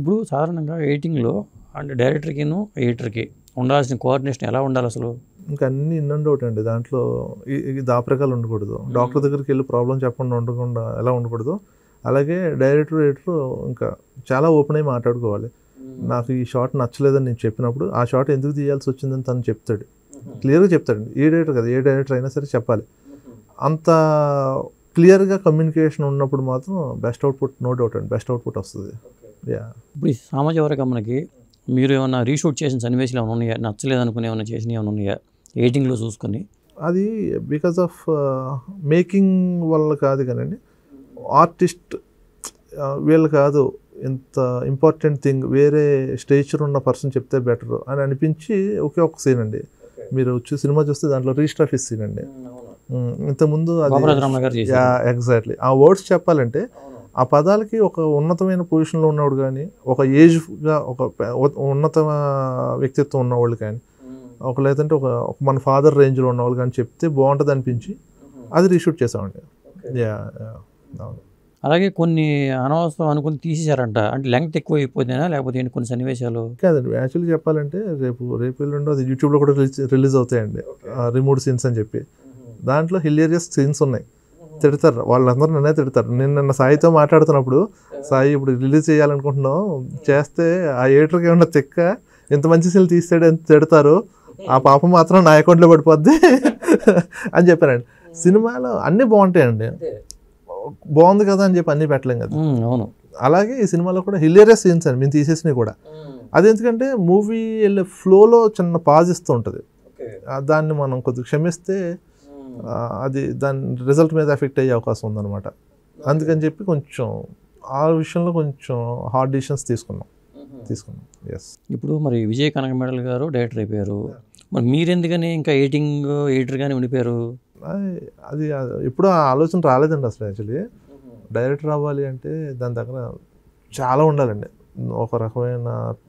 ఇప్పుడు సాధారణంగా ఎయిటింగ్లో అంటే డైరెక్టర్కిను ఎడిటర్కి ఉండాల్సిన కోఆర్డినేషన్ ఎలా ఉండాలి అసలు ఇంకా అన్ని ఇన్ అండ్ అవుట్ అండి దాంట్లో ఇ- ఇది దాపరకాలు ఉండకూడదు డాక్టర్ దగ్గరికి వెళ్ళి ప్రాబ్లం చెప్పకుండా ఉండకుండా ఎలా ఉండకూడదు అలాగే డైరెక్టర్ ఎడిటర్ ఇంకా చాలా ఓపెన్ అయి మాట్లాడుకోవాలి నాకు ఈ షాట్ నచ్చలేదని నేను చెప్పినప్పుడు ఆ షాట్ ఎందుకు తీయాల్సి వచ్చిందని తను చెప్తాడు క్లియర్గా చెప్తాడు ఏ డైరెక్టర్ కదా ఏ డైరెక్టర్ అయినా సరే చెప్పాలి అంత క్లియర్గా కమ్యూనికేషన్ ఉన్నప్పుడు మాత్రం బెస్ట్ అవుట్పుట్ నో డౌట్ అండి బెస్ట్ అవుట్పుట్ వస్తుంది యా ఇప్పుడు ఈ సామాజిక వర్గంకి మీరు ఏమన్నా రీషూట్ చేసిన సన్నివేశాలు ఏమైనా ఉన్నాయా నచ్చలేదు అనుకుని ఏమైనా చేసినవి ఏమైనా ఉన్నాయా ఎయిటింగ్లో చూసుకొని అది బికాస్ ఆఫ్ మేకింగ్ వల్ల కాదు కానండి ఆర్టిస్ట్ వీళ్ళు కాదు ఇంత ఇంపార్టెంట్ థింగ్ వేరే స్టేచర్ ఉన్న పర్సన్ చెప్తే బెటర్ అని అనిపించి ఒకే ఒక సీన్ అండి మీరు వచ్చి సినిమా చూస్తే దాంట్లో రిజిస్టర్ ఆఫీస్ సీన్ అండి ఉమ్, ఇంతకుముందు అది గోపరాజరామ గారు చేశారు ఎగ్జాక్ట్లీ ఆ వర్డ్స్ చెప్పాలంటే ఆ పదాలకి ఒక ఉన్నతమైన పొజిషన్లో ఉన్నవాడు కానీ ఒక ఏజ్గా ఒక పె- ఉన్నత వ్యక్తిత్వం ఉన్నవాళ్ళు కానీ ఒక లేదంటే ఒక ఒక మన ఫాదర్ రేంజ్లో ఉన్నవాళ్ళు కానీ చెప్తే బాగుంటుంది అనిపించి అది రీషూట్ చేసామండి యా యా అవును అలాగే కొన్ని అనవసరం అనుకుని తీసేశారంట అంటే లెంగ్త్ ఎక్కువ అయిపోయిందా లేకపోతే ఏంటి కొన్ని సన్నివేశాలు కాదండి యాక్చువల్లీ చెప్పాలంటే రేపు రేపు ఎల్లుండో అది యూట్యూబ్లో కూడా రిలీజ్ రిలీజ్ అవుతాయండి రిమోట్ సీన్స్ అని చెప్పి దాంట్లో హిలేరియస్ సీన్స్ ఉన్నాయి తిడతారు వాళ్ళందరూ నన్నే తిడతారు నేను నిన్న సాయితో మాట్లాడుతున్నప్పుడు సాయి ఇప్పుడు రిలీజ్ చేయాలనుకుంటున్నాం చేస్తే ఆ ఏటర్కి ఏమన్నా తిక్క ఇంత మంచి సీన్లు తీస్తాడు అని తిడతారు ఆ పాప మాత్రం నా అకౌంట్లో పడిపోద్ది అని చెప్పానండి సినిమాలో అన్నీ బాగుంటాయండి బాగుంది కదా అని చెప్పి అన్నీ పెట్టలేం కదా ఉమ్, అవును అలాగే ఈ సినిమాలో కూడా హిలేరియస్ సీన్స్ అండి మేము తీసేసినవి కూడా అది ఎందుకంటే మూవీ వెళ్ళే ఫ్లోలో చిన్న పాజ్ ఇస్తూ ఉంటుంది ఆ దాన్ని మనం కొద్దిగా క్షమిస్తే ఆ, అది దాని రిజల్ట్ మీద ఎఫెక్ట్ అయ్యే అవకాశం ఉందన్నమాట అందుకని చెప్పి కొంచెం ఆ విషయంలో కొంచెం హార్డ్ డిసిషన్స్ తీసుకున్నాం తీసుకున్నాం ఎస్ ఇప్పుడు మరి విజయ్ కనకమెడల్ గారు డైరెక్టర్ అయిపోయారు మరి మీరెందుకని ఇంకా ఎడిటింగ్ ఎడిటర్గానే ఉండిపోయారు అది అది ఎప్పుడూ ఆ ఆలోచన రాలేదండి అసలు యాక్చువల్లీ డైరెక్టర్ అవ్వాలి అంటే దాని దగ్గర చాలా ఉండాలండి ఒక రకమైన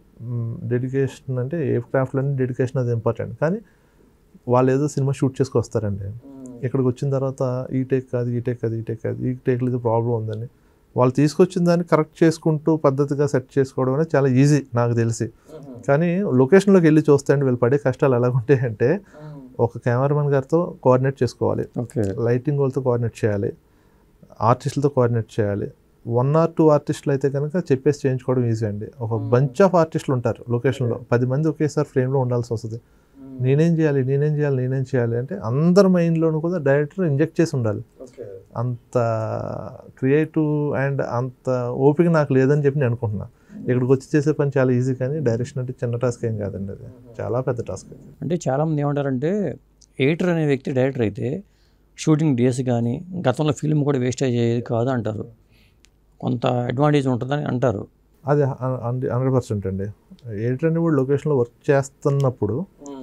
డెడికేషన్ అంటే ఏ క్రాఫ్ట్లోనే డెడికేషన్ అది ఇంపార్టెంట్ కానీ వాళ్ళు ఏదో సినిమా షూట్ చేసుకు వస్తారండి ఇక్కడికి వచ్చిన తర్వాత ఈ టేక్ కాదు ఈ టేక్ కాదు ఈ టేక్ కాదు ఈ టేక్లో ఇది ప్రాబ్లం ఉందని వాళ్ళు తీసుకొచ్చిన దాన్ని కరెక్ట్ చేసుకుంటూ పద్ధతిగా సెట్ చేసుకోవడం అనేది చాలా ఈజీ నాకు తెలిసి కానీ లొకేషన్లోకి వెళ్ళి చూస్తే అండి వీళ్ళు పడే కష్టాలు ఎలా ఉంటాయంటే ఒక కెమెరామెన్ గారితో కోఆర్డినేట్ చేసుకోవాలి ఓకే లైటింగ్ వాళ్ళతో కోఆర్డినేట్ చేయాలి ఆర్టిస్టులతో కోఆర్డినేట్ చేయాలి వన్ ఆర్ టూ ఆర్టిస్టులు అయితే కనుక చెప్పేసి చేయించుకోవడం ఈజీ అండి ఒక బంచ్ ఆఫ్ ఆర్టిస్టులు ఉంటారు లొకేషన్లో పది మంది ఒకేసారి ఫ్రేమ్లో ఉండాల్సి వస్తుంది నేనేం చేయాలి నేనేం చేయాలి నేనేం చేయాలి అంటే అందరి మైండ్లోనూ కూడా డైరెక్టర్ ఇంజెక్ట్ చేసి ఉండాలి అంత క్రియేటివ్ అండ్ అంత ఓపిక నాకు లేదని చెప్పి నేను అనుకుంటున్నా ఇక్కడికి వచ్చి చేసే పని చాలా ఈజీ కానీ డైరెక్షన్ అంటే చిన్న టాస్క్ ఏం కాదండి అది చాలా పెద్ద టాస్క్ అంటే చాలామంది ఏమంటారంటే ఎడిటర్ అనే వ్యక్తి డైరెక్టర్ అయితే షూటింగ్ డేస్ కానీ గతంలో ఫిల్మ్ కూడా వేస్టేజ్ అయ్యేది కాదు అంటారు కొంత అడ్వాంటేజ్ ఉంటుందని అంటారు అది హండ్రెడ్ పర్సెంట్ అండి ఏంటంటే ఇప్పుడు లొకేషన్లో వర్క్ చేస్తున్నప్పుడు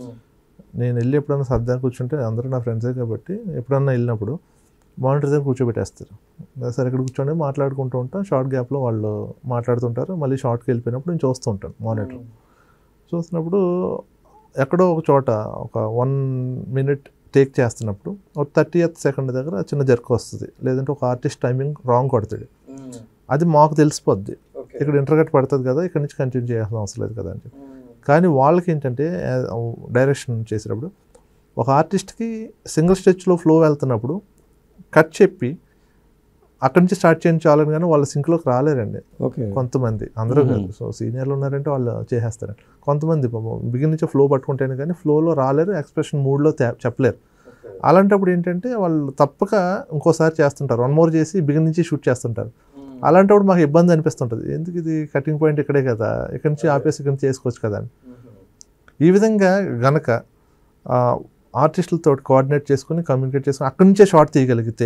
నేను వెళ్ళి ఎప్పుడైనా సర్దా కూర్చుంటే అందరూ నా ఫ్రెండ్సే కాబట్టి ఎప్పుడన్నా వెళ్ళినప్పుడు మానిటర్ దగ్గర కూర్చోబెట్టేస్తారు సరే ఇక్కడ కూర్చొని మాట్లాడుకుంటూ ఉంటాం షార్ట్ గ్యాప్లో వాళ్ళు మాట్లాడుతుంటారు మళ్ళీ షార్ట్కి వెళ్ళిపోయినప్పుడు నేను చూస్తూ ఉంటాను మానిటర్ చూస్తున్నప్పుడు ఎక్కడో ఒక చోట ఒక వన్ మినిట్ టేక్ చేస్తున్నప్పుడు ఒక థర్టీ ఎత్ సెకండ్ దగ్గర చిన్న జర్క్ వస్తుంది లేదంటే ఒక ఆర్టిస్ట్ టైమింగ్ రాంగ్ కొడుతుంది అది మాకు తెలిసిపోద్ది ఇక్కడ ఇంటర్గట్ పడుతుంది కదా ఇక్కడ నుంచి కంటిన్యూ చేయాల్సిన అవసరం లేదు కదా అని చెప్పి కానీ వాళ్ళకి ఏంటంటే డైరెక్షన్ చేసేటప్పుడు ఒక ఆర్టిస్ట్కి సింగిల్ స్టెచ్లో ఫ్లో వెళ్తున్నప్పుడు కట్ చెప్పి అక్కడి నుంచి స్టార్ట్ చేయించాలని కానీ వాళ్ళ సింక్లోకి రాలేరండి ఓకే కొంతమంది అందరూ కాదు సో సీనియర్లు ఉన్నారంటే వాళ్ళు చేసేస్తారు కొంతమంది బిగిన్ నుంచి ఫ్లో పట్టుకుంటేనే కానీ ఫ్లోలో రాలేరు ఎక్స్ప్రెషన్ మూడ్లో చెప్పలేరు అలాంటప్పుడు ఏంటంటే వాళ్ళు తప్పక ఇంకోసారి చేస్తుంటారు వన్ మోర్ చేసి బిగిన్ నుంచి షూట్ చేస్తుంటారు అలాంటప్పుడు మాకు ఇబ్బంది అనిపిస్తుంటుంది ఎందుకు ఇది కటింగ్ పాయింట్ ఇక్కడే కదా ఇక్కడి నుంచి ఆపేసి ఇక్కడి నుంచి చేసుకోవచ్చు కదా అని ఈ విధంగా గనక ఆర్టిస్టులతో కోఆర్డినేట్ చేసుకుని కమ్యూనికేట్ చేసుకుని అక్కడి నుంచే షార్ట్ తీయగలిగితే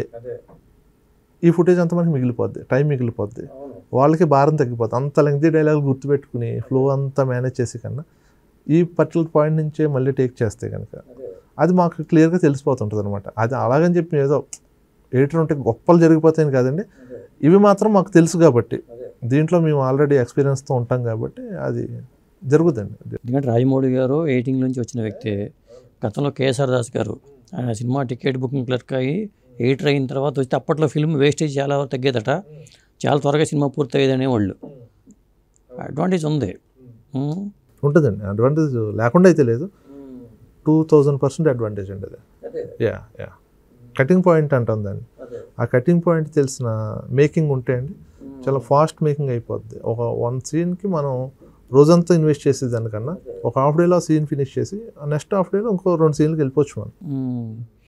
ఈ ఫుటేజ్ అంతా మనకి మిగిలిపోద్ది టైం మిగిలిపోద్ది వాళ్ళకి భారం తగ్గిపోద్ది అంత లెంగ్తీ డైలాగ్ గుర్తుపెట్టుకుని ఫ్లో అంతా మేనేజ్ చేసి కన్నా ఈ పర్టికులర్ పాయింట్ నుంచే మళ్ళీ టేక్ చేస్తే కనుక అది మాకు క్లియర్గా తెలిసిపోతుంటుంది అనమాట అది అలాగని చెప్పి ఏదో ఎడిటర్ ఉంటే గొప్పలు జరిగిపోతాయని కాదండి ఇవి మాత్రం మాకు తెలుసు కాబట్టి దీంట్లో మేము ఆల్రెడీ ఎక్స్పీరియన్స్తో ఉంటాం కాబట్టి అది జరుగుతుంది ఎందుకంటే రాజమౌళి గారు ఎయిటింగ్ నుంచి వచ్చిన వ్యక్తి గతంలో కేఎస్ఆర్ దాస్ గారు ఆయన సినిమా టికెట్ బుకింగ్ క్లర్క్ అయ్యి ఎయిటర్ అయిన తర్వాత వస్తే అప్పట్లో ఫిల్మ్ వేస్టేజ్ చాలా తగ్గేదట చాలా త్వరగా సినిమా పూర్తయ్యేది అనేవాళ్ళు అడ్వాంటేజ్ ఉంది ఉమ్. ఉంటుందండి అడ్వాంటేజ్ లేకుండా అయితే లేదు టూ థౌజండ్ పర్సెంట్ అడ్వాంటేజ్ అండి అది యా యా కటింగ్ పాయింట్ అంటాం దాన్ని ఆ కటింగ్ పాయింట్ తెలిసిన మేకింగ్ ఉంటే అండి చాలా ఫాస్ట్ మేకింగ్ అయిపోద్ది ఒక వన్ సీన్కి మనం రోజంతా ఇన్వెస్ట్ చేసే దానికన్నా ఒక హాఫ్ డేలో సీన్ ఫినిష్ చేసి నెక్స్ట్ హాఫ్ డేలో ఇంకో రెండు సీన్కి వెళ్ళిపోవచ్చు మనం ఉమ్.